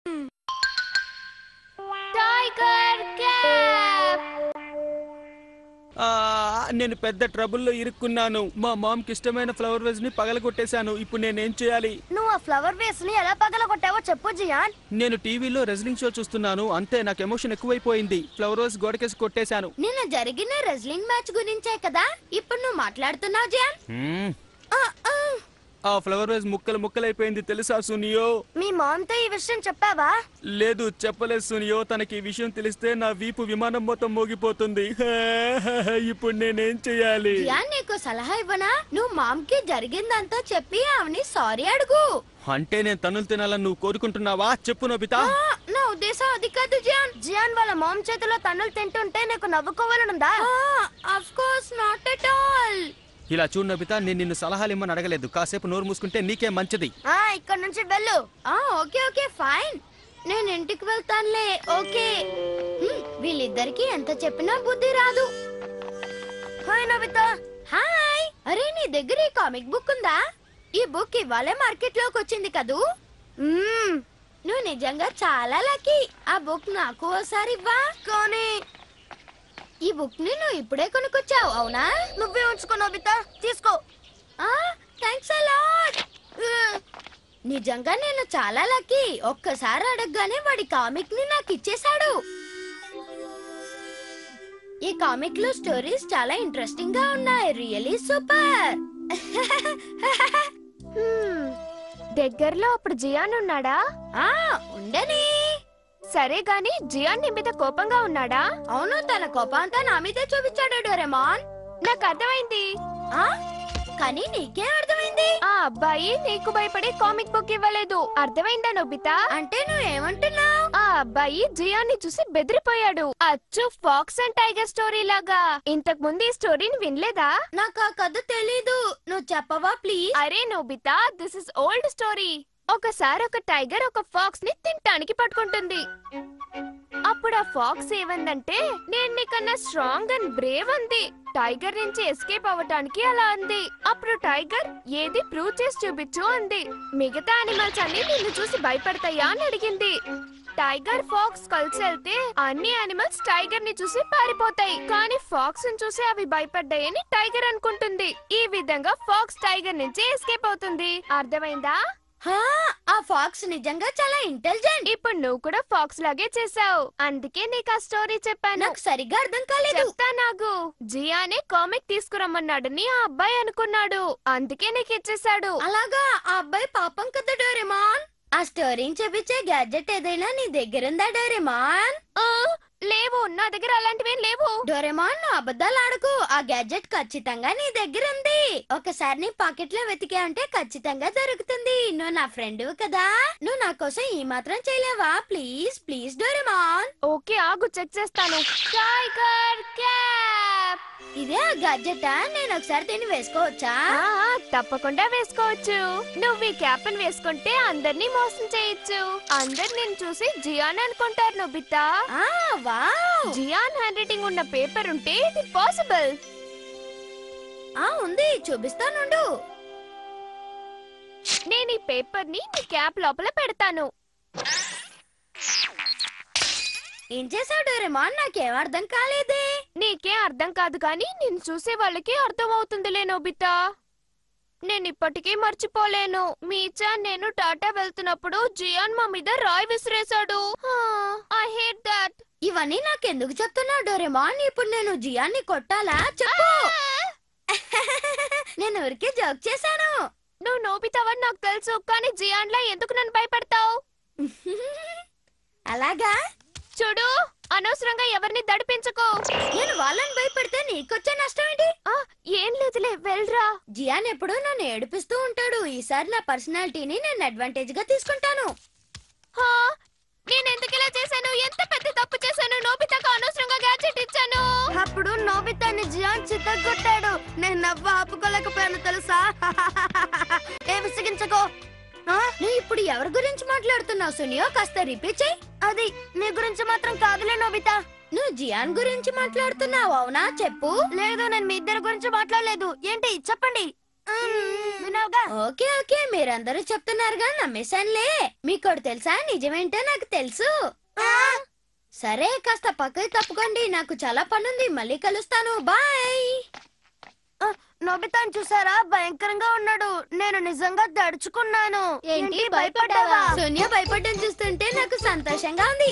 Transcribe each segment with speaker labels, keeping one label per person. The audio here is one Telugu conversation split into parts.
Speaker 1: టైగర్ క్యాప్
Speaker 2: ఆ, నేను పెద్ద ట్రబుల్లో ఇరుక్కున్నాను మా మామ్కి ఇష్టమైన ఫ్లవర్ వేజ్ ని పగలగొట్టేశాను ఇప్పుడు నేనేం చేయాలి
Speaker 1: నువ్వు ఆ ఫ్లవర్ వేస్ ని ఎలా పగలగొట్టావో చెప్పు జియాన్
Speaker 2: నేను టీవీలో రెజ్లింగ్ షో చూస్తున్నాను అంతే నాకు ఎమోషన్ ఎక్కువైపోయింది ఫ్లవర్ వేజ్ గోడకేసి కొట్టేశాను
Speaker 1: నిన్న జరిగిన రెజ్లింగ్ మ్యాచ్ గురించే కదా ఇప్పుడు నువ్వు మాట్లాడుతున్నావు జియాన్
Speaker 2: హ్మ్.
Speaker 1: ఆ, ఆ.
Speaker 2: ఆ ఫ్లవర్ వేజ్ ముక్కలు ముక్కలైపోయింది తెలుసా సునియో
Speaker 1: మీ మామ్ తో ఈ విషయం చెప్పావా
Speaker 2: లేదు చెప్పలేదు సునియో తనకి ఈ విషయం తెలిస్తే నా వీపు విమానం మొత్తం మోగిపోతుంది ఇప్పుడు నేనేం చేయాలి
Speaker 1: జియాన్ నీకు సలహా ఇవ్వనా నువ్వు మామ్ కి జరిగిందంతా చెప్పి ఆమెని సారీ అడుగు
Speaker 2: అంటే నేను తన్నులు తినాలని నువ్వు కోరుకుంటున్నావా చెప్పు నోబితా
Speaker 1: ఆ, నా ఉద్దేశం అది కాదు జియాన్ జియాన్ వాళ్ళ మామ్ చేతిలో తన్నులు తింటుంటే నీకు నవ్వుకోవాలనుందా of course not at all
Speaker 2: ఇలా చూడు నోబితా నేను నిన్ను సలహాలు ఇమ్మని అడగలేదు కాసేపు నోరు మూసుకుంటే నీకే మంచిది
Speaker 1: ఆ ఇక్కడ నుంచి వెళ్ళు ఆ ఓకే ఓకే ఫైన్ నేను ఇంటికి వెళ్తానులే ఓకే హ్మ్, వీళ్ళిద్దరికి ఎంత చెప్పినా బుద్ధి రాదు హాయ్ నవిత హాయ్ అరే నీ దగ్గర ఈ కామిక్ బుక్ ఉందా ఈ బుక్ ఇవాళే మార్కెట్ లోకి వచ్చింది కదూ మ్మ్, నువ్వు నిజంగా చాలా లక్కీ ఆ బుక్ నాకు ఓసారి ఇవ్వా కానీ ఈ బుక్ ని నువ్వు ఇప్పుడే కొనుక్కొచ్చావు అవునా నువ్వే ఉంచుకో నోబితా తీసుకో ఆ థ్యాంక్స్ అలాట్ నిజంగా నేను చాలా లక్కీ ఒక్కసారి అడగగానే వాడి కామిక్ ని నాకు ఇచ్చేశాడు ఈ కామిక్ లో స్టోరీస్ చాలా ఇంట్రెస్టింగ్ గా ఉన్నాయి రియలీ సూపర్
Speaker 3: దగ్గరలో అప్పుడు జియాన్ ఉన్నాడా
Speaker 1: ఆ ఉండని
Speaker 3: సరే గాని జియాన్ నీ మీద కోపంగా ఉన్నాడా
Speaker 1: అవును తన కోపంతా నా మీదే చూపించాడు డోరెమాన్
Speaker 3: నాకు అర్థమైంది
Speaker 1: ఆ కానీ నీకే అర్థమైంది
Speaker 3: ఆ అబ్బాయి నీకు భయపడి కామిక్ బుక్ ఇవ్వలేదు అర్థమైందా నొబితా
Speaker 1: అంటే నువ్వేమంటున్నావు
Speaker 3: ఆ అబ్బాయి జియాన్ ని చూసి బెదిరిపోయాడు అచ్చు ఫాక్స్ అండ్ టైగర్ స్టోరీ లాగా ఇంతకు ముందు ఈ స్టోరీని వినలేదా
Speaker 1: నాకు ఆ కథ తెలీదు నువ్వు చెప్పవా ప్లీజ్
Speaker 3: అరే Nobita this is old story ఒకసారి ఒక టైగర్ ఒక ఫాక్స్ ని తినటానికి పట్టుకుంటుంది అప్పుడు ఆ ఫాక్స్ ఏమందంటే నేను నీకన్నా స్ట్రాంగ్ అండ్ బ్రేవ్ అంది టైగర్ నుంచి ఎస్కేప్ అవ్వటానికి అలా అంది అప్పుడు టైగర్ ఏది ప్రూవ్ చేసి చూపించు అంది మిగతా అనిమల్స్ అన్ని నిన్ను చూసి భయపడతాయా అని అడిగింది టైగర్ ఫాక్స్ కలిసి వెళ్తే అన్ని అనిమల్స్ టైగర్ ని చూసి పారిపోతాయి కానీ ఫాక్స్ ని చూసి అవి భయపడ్డాయని టైగర్ అనుకుంటుంది ఈ విధంగా ఫాక్స్ టైగర్ నుంచి ఎస్కేప్ అవుతుంది అర్థమైందా
Speaker 1: హా, ఆ ఫాక్స్ నిజంగా చాలా ఇంటెలిజెంట్
Speaker 3: ఇప్పుడు నువ్వు కూడా ఫాక్స్ లాగే చేసావు అందుకే నీకు ఆ స్టోరీ చెప్పాను
Speaker 1: నాకు సరిగ్గా అర్థం కాలేదు
Speaker 3: చెప్తా నాకు జియానే కామిక్ తీసుకురమ్మన్నాడని ఆ అబ్బాయి అనుకున్నాడు అందుకే నీకు ఇచ్చేసాడు
Speaker 1: అలాగా ఆ అబ్బాయి పాపం కదా డోరెమాన్ ఆ స్టోరీని చూపించే గ్యాడ్జెట్ ఏదైనా నీ దగ్గర ఉందా డోరెమాన్
Speaker 3: ఆ, లేవు నా దగ్గర అలాంటివేం లేవు
Speaker 1: డోరెమాన్ నువ్వు అబద్ధాలు ఆడకు ఆ గ్యాడ్జెట్ ఖచ్చితంగా నీ దగ్గర ఉంది ఒకసారి నీ పాకెట్ లో వెతికా అంటే ఖచ్చితంగా దొరుకుతుంది నువ్వు నా ఫ్రెండ్ కదా నువ్వు నా కోసం ఈ మాత్రం చేయలేవా ప్లీజ్ ప్లీజ్ డోరెమాన్
Speaker 3: ఓకే ఆగు చెక్ చేస్తాను టైగర్ క్యాప్
Speaker 1: ఇదే ఆ గ్యాడ్జెటా నేను ఒకసారి దీన్ని వేసుకోవచ్చా
Speaker 3: ఆ, తప్పకుండా వేసుకోవచ్చు నువ్వు ఈ క్యాప్ వేసుకుంటే అందరినీ మోసం చేయొచ్చు అందరు నేను చూసి జియాన్ అనుకుంటారు నొబితా
Speaker 1: ఆ వావ్
Speaker 3: జియాన్ హ్యాండ్ రైటింగ్ ఉన్న పేపర్ ఉంటే ఇది పాసిబుల్
Speaker 1: ఆ ఉంది చూపిస్తానుండు
Speaker 3: నేను ఈ పేపర్ ని నీ క్యాప్ లోపల పెడతాను
Speaker 1: ఏం చేసావు డోరెమాన్ నాకేం అర్థం కాలేదే
Speaker 3: నీకే అర్థం కాదు కానీ నేను చూసే వాళ్ళకి అర్థం అవుతుందిలే నోబితా నేను ఇప్పటికీ మర్చిపోలేను మీచా నేను టాటా వెళ్తున్నప్పుడు జియాన్ మా మీద రాయ్ విసిరేశాడు ఐ హేట్ దట్
Speaker 1: ఇవన్నీ నాకెందుకు చెప్తున్నావు డోరెమాన్ ఇప్పుడు నేను జియాన్ని కొట్టాలా చెప్పు నేను ఊరికే జోక్ చేశాను
Speaker 3: నువ్వు నోబితావని నాకు తెలుసు కానీ జియాన్ లా ఎందుకు నన్ను భయపడతావు
Speaker 1: అలాగా
Speaker 3: చూడు అనవసరంగా ఎవరిని దడిపించకు
Speaker 1: నేను వాళ్ళని భయపెడితే నీకొచ్చే నష్టం ఏంటి
Speaker 3: ఆ, ఏం లేదులే వెళ్ళరా
Speaker 1: జియాన్ ఎప్పుడూ నన్ను ఏడిపిస్తూ ఉంటాడు ఈసారి నా పర్సనాలిటీని నేను అడ్వాంటేజ్ గా తీసుకుంటాను
Speaker 3: హా, నేను ఎందుకు ఇలా చేశాను ఎంత పెద్ద తప్పు చేశాను నోబితాకు అనవసరంగా గ్యాడ్జెట్ ఇచ్చాను
Speaker 1: అప్పుడు నోబితాన్ని జియాన్ చిత్తగొట్టాడు నేను నవ్వు ఆపుకోలేకపోయాను తెలుసా ఏ విసిగించకో ఆ, నువ్వు ఇప్పుడు ఎవరి గురించి మాట్లాడుతున్నావు సునియో కాస్త రిపీట్ చెయ్యి అది నీ గురించి మాత్రం కాదులే నోబితా నువ్వు జియాన్ గురించి మాట్లాడుతున్నావు అవునా చెప్పు లేదు నేను మీ ఇద్దరి గురించి మాట్లాడలేదు ఏంటి చెప్పండి విన్నావుగా ఓకే ఓకే మీరందరూ చెప్తున్నారుగా నమ్మేశానులే మీకోటి తెలుసా నిజమేంటో నాకు తెలుసు సరే కాస్త పక్కకి తప్పుకోండి నాకు చాలా పనుంది మళ్ళీ కలుస్తాను బాయ్ నోబితాన్ చూసారా భయంకరంగా ఉన్నాడు నేను నిజంగా దడుచుకున్నాను ఏంటి భయపడ్డావా సోనియా భయపడడం చూస్తుంటే నాకు సంతోషంగా ఉంది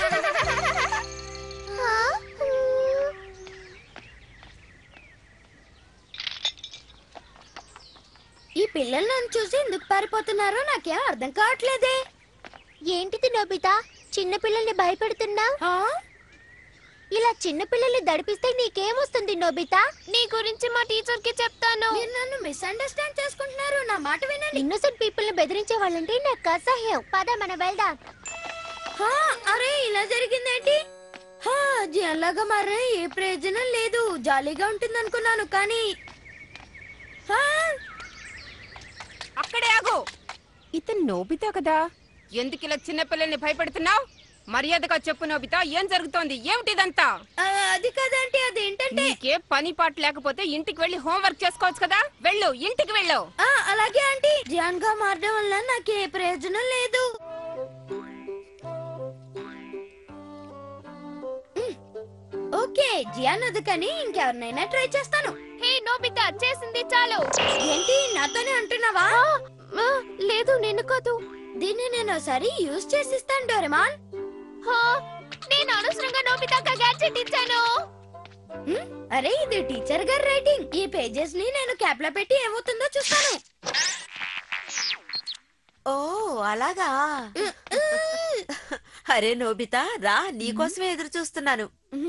Speaker 1: ఈ పిల్లలు నన్ను చూసి ఎందుకు పారిపోతున్నారో నాకేం అర్థం కావట్లేదే
Speaker 4: ఏంటిది నోబితా చిన్న పిల్లల్ని భయపెడుతున్నా
Speaker 1: ఆ?
Speaker 4: ఇలా చిన్న పిల్లల్ని దడిపిస్తే నీకేమొస్తుంది నోబితా
Speaker 3: నీ గురించి మా టీచర్ కి చెప్తాను
Speaker 1: మీరు నన్ను మిస్అండర్స్టాండ్ చేసుకుంటున్నారు నా మాట వినండి
Speaker 4: ఇన్నోసెంట్ పీపుల్ ని బెదిరించే వాళ్ళంటే నాకు అసహ్యం పద మనం వెళ్దాం
Speaker 1: హా, అరే ఇలా జరిగిందేంటి హా, జనాలాగా మారే ఏ ప్రయోజనం లేదు జాలీగా ఉంటుంది అనుకున్నాను కానీ హా,
Speaker 5: అక్కడే ఆగు ఇతను నోబితా కదా ఎందుకు ఇలా చిన్నపిల్లల్ని భయపెడుతున్నావు మర్యాదగా చెప్పు నోబితా ఏం జరుగుతోంది ఏమిటిదంతా
Speaker 1: ఆ, అది కాదంటే అదేంటంటే
Speaker 5: నీకే పని పాట లేకపోతే ఇంటికి వెళ్ళి హోంవర్క్ చేసుకోవచ్చు కదా వెళ్ళు ఇంటికి వెళ్ళు
Speaker 1: ఆ, అలాగే ఆంటీ జియాన్ గా మారడం వల్ల నాకు ఏ ప్రయోజనం లేదు ఉమ్, ఓకే జియాన్ వద్దుకని ఇంకెవరినైనా ట్రై చేస్తాను
Speaker 3: హే నోబితా చేసింది చాలు
Speaker 1: ఏంటి నాతోనే అంటున్నావా
Speaker 3: ఆ, ఆ, లేదు నేను కాదు
Speaker 1: దీన్ని నేను ఒకసారి యూజ్ చేసి ఇస్తాను డోరెమాన్
Speaker 3: హా, నేను అనవసరంగా నోబితాక గ్యాడ్జెట్ ఇచ్చాను
Speaker 1: ఉమ్, అరే ఇది టీచర్ గారి రైటింగ్ ఈ పేజెస్ ని నేను క్యాప్ లో పెట్టి ఏమవుతుందో చూస్తాను
Speaker 6: ఓ అలాగా అరే నోబితా రా నీకోసమే ఎదురు చూస్తున్నాను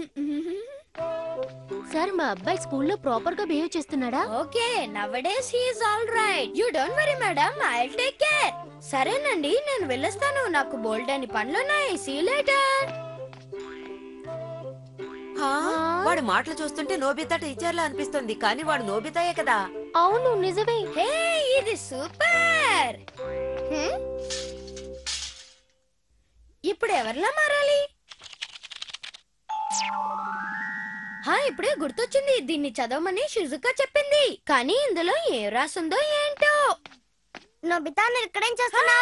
Speaker 4: సార్ మా అబ్బాయి స్కూల్లో ప్రాపర్ గా బిహేవ్ చేస్తున్నాడా
Speaker 1: okay nowadays he's all right you don't worry madam I take care సరేనండి నేను వెళ్ళొస్తాను నాకు బోల్డ్ అని పనులున్నాయి సీ లేటర్
Speaker 6: హా, వాడి మాటలు చూస్తుంటే నోబితా టీచర్లా అనిపిస్తుంది కానీ వాడు నోబితాయే కదా
Speaker 4: అవును నిజమే
Speaker 1: హే ఇది సూపర్ హ్మ్? ఇప్పుడు ఎవరిలా మారాలి హా ఇప్పుడే గుర్తొచ్చింది దీన్ని చదవమని షిజుకా చెప్పింది కానీ ఇందులో ఏం రాసుందో ఏంటో నొబితా నేను ఇక్కడేం చేస్తున్నా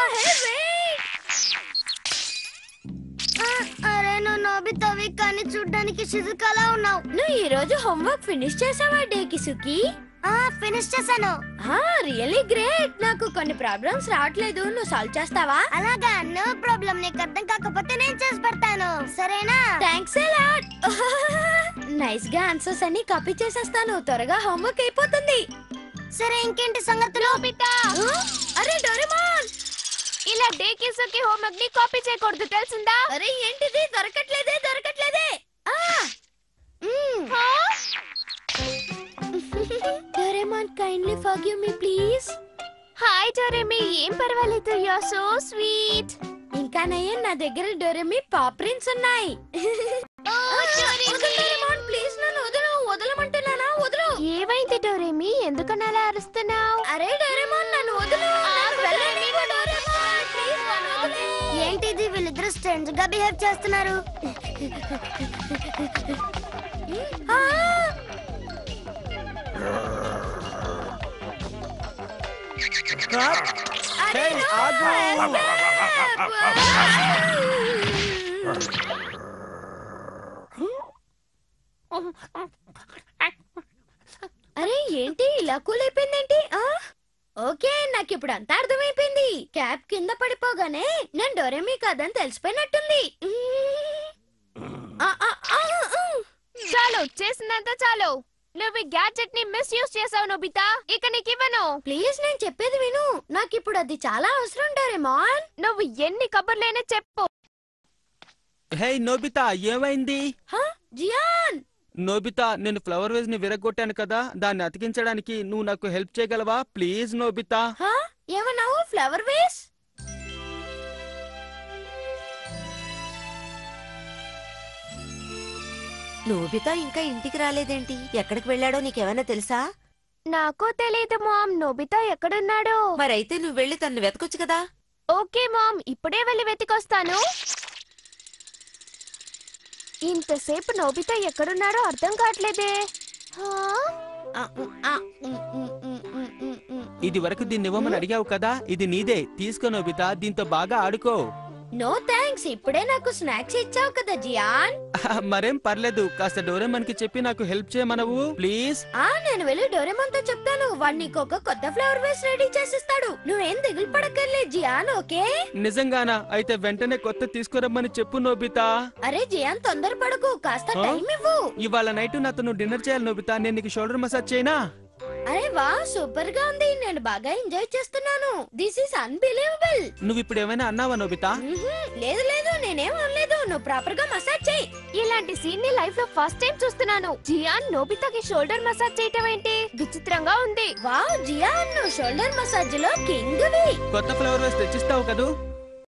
Speaker 1: అరే నువ్వు నోబితావి కానీ చూడ్డానికి షిజుకాలా ఉన్నావు నువ్వు ఈ రోజు హోంవర్క్ ఫినిష్ చేసావా డే కిసుకి ఫినిష్ చేశాను రియల్లీ గ్రేట్ నాకు కొన్ని ప్రాబ్లమ్స్ రావట్లేదు నువ్వు సాల్వ్ చేస్తావా అలాగా నో ప్రాబ్లం నీకు అర్థం కాకపోతే నేను చేసి పెడతాను సరేనా థ్యాంక్స్ లాట్ నైస్ గా ఆన్సర్స్ అన్ని కాపీ చేసేస్తాను త్వరగా హోంవర్క్ అయిపోతుంది సరే ఇంకేంటి సంగతులు అరే డోరేమాన్
Speaker 3: ఇలా డే కిసుకి హోంవర్క్ ని కాపీ చేయకూడదు తెలిసిందా
Speaker 1: అరే ఏంటిది దొరకట్లేదే దొరకట్లేదే ఆ మ్మ్.
Speaker 3: హా?
Speaker 1: Doraemon kindly forgive me please
Speaker 3: hi డోరేమి ఏం పర్వాలేదు యు సో స్వీట్
Speaker 1: ఇంకా నయ్యే నా దగ్గర డోరేమి పాప్రిన్స్ ఉన్నాయి ప్లీజ్ నన్ను వదలు వదలమంటున్నానా వదలు
Speaker 3: ఏమైంది డోరేమి ఎందుకని అలా అరుస్తున్నావు
Speaker 1: అరే డోరేమాన్ నన్ను వదలు నన్ను వెళ్ళనీవు, డోరేమాన్. ప్లీజ్ నన్ను వదిలే. ఏంటిది వీళ్ళిద్దరు స్ట్రేంజ్ గా బిహేవ్ చేస్తున్నారు ఆ! అరే,
Speaker 2: Hey,
Speaker 1: no!
Speaker 2: ఆగు.
Speaker 1: అరే ఏంటి ఇలా కూలైపోయిందేంటి ఆ? ఓకే నాకు ఇప్పుడు అంతా అర్థమైపోయింది క్యాప్ కింద పడిపోగానే నేను డోరేమీ కాదని తెలిసిపోయినట్టుంది ఆ, ఆ, ఆ, ఆ.
Speaker 3: చాలు చేసిందంతా చాలు నువ్వు ఈ గ్యాడ్జెట్ ని మిస్ యూస్ చేసావు నోబితా ఇక నీకు ఇవ్వను
Speaker 1: ప్లీజ్ నేను చెప్పేది విను నాకు ఇప్పుడు అది చాలా అవసరం డోరేమాన్
Speaker 3: నువ్వు ఎన్ని కబుర్లైనా చెప్పు
Speaker 2: హే నోబితా ఏమైంది
Speaker 1: హ? జియాన్
Speaker 2: నోబితా నేను ఫ్లవర్ వేజ్ ని విరగొట్టాను కదా దాన్ని అతికించడానికి నువ్వు నాకు హెల్ప్ చేయగలవా ప్లీజ్ నోబితా
Speaker 1: హ? ఏమన్నావు ఫ్లవర్ వేస్
Speaker 6: నోబితా ఇంకా ఇంటికి రాలేదేంటి ఎక్కడికి వెళ్ళాడో నీకేమైనా తెలుసా
Speaker 3: నాకు తెలియదు మామ్ నోబితా ఎక్కడున్నాడో
Speaker 6: మరైతే నువ్వు వెళ్ళి తన్ను వెతకొచ్చు కదా
Speaker 3: ఓకే మామ్ ఇప్పుడే వెళ్ళి వెతికొస్తాను ఇంతసేపు నోబితా ఎక్కడున్నాడో అర్థం కావట్లేదే హా?
Speaker 1: ఆ, ఉ, ఆ, ఉ, ఉ, ఉ, ఉ, ఉ,
Speaker 2: ఇది వరకు దీన్ని ఇవ్వమని అడిగావు కదా ఇది నీదే తీసుకో నోబితా దీంతో బాగా ఆడుకో
Speaker 1: నో థ్యాంక్స్ ఇప్పుడే నాకు స్నాక్స్ ఇచ్చావు కదా జియాన్
Speaker 2: మరేం పర్లేదు కాస్త డోరేమన్ కి చెప్పి నాకు హెల్ప్ చేయమనవు ప్లీజ్
Speaker 1: ఆ నేను వెళ్ళి డోరేమోన్ తో చెప్తాను వాడు నీకు ఒక కొత్త ఫ్లవర్ వేస్ రెడీ చేసిస్తాడు నువ్వేం దిగులు పడక్కర్లే జియాన్ ఓకే
Speaker 2: నిజంగానా అయితే వెంటనే కొత్త తీసుకురమ్మని చెప్పు నోబితా
Speaker 1: అరే జియాన్ తొందరపడకు కాస్త
Speaker 2: ఆ?
Speaker 1: టైం ఇవ్వు
Speaker 2: ఇవాళ నైట్ నాతో నువ్వు డిన్నర్ చేయాలి నోబితా నేను నీకు షోల్డర్ మసాజ్ చేయనా
Speaker 1: అరే వా సూపర్ గా ఉంది నేను బాగా ఎంజాయ్ చేస్తున్నాను దిస్ ఈస్ అన్బిలీవబుల్
Speaker 2: నువ్వు ఇప్పుడు ఏమైనా అన్నావా నోబితా
Speaker 1: లేదు లేదు నేనేం అనలేదు నువ్వు ప్రాపర్ గా మసాజ్ చేయి
Speaker 3: ఇలాంటి సీన్ ని లైఫ్ లో ఫస్ట్ టైం చూస్తున్నాను జియాన్ నోబితాకి షోల్డర్ మసాజ్ చేయటం ఏంటి విచిత్రంగా ఉంది
Speaker 1: వావ్ జియాన్ నువ్వు షోల్డర్ మసాజ్ లో కింగ్ వి
Speaker 2: కొత్త ఫ్లవర్ వేసి తెచ్చిస్తావు కదూ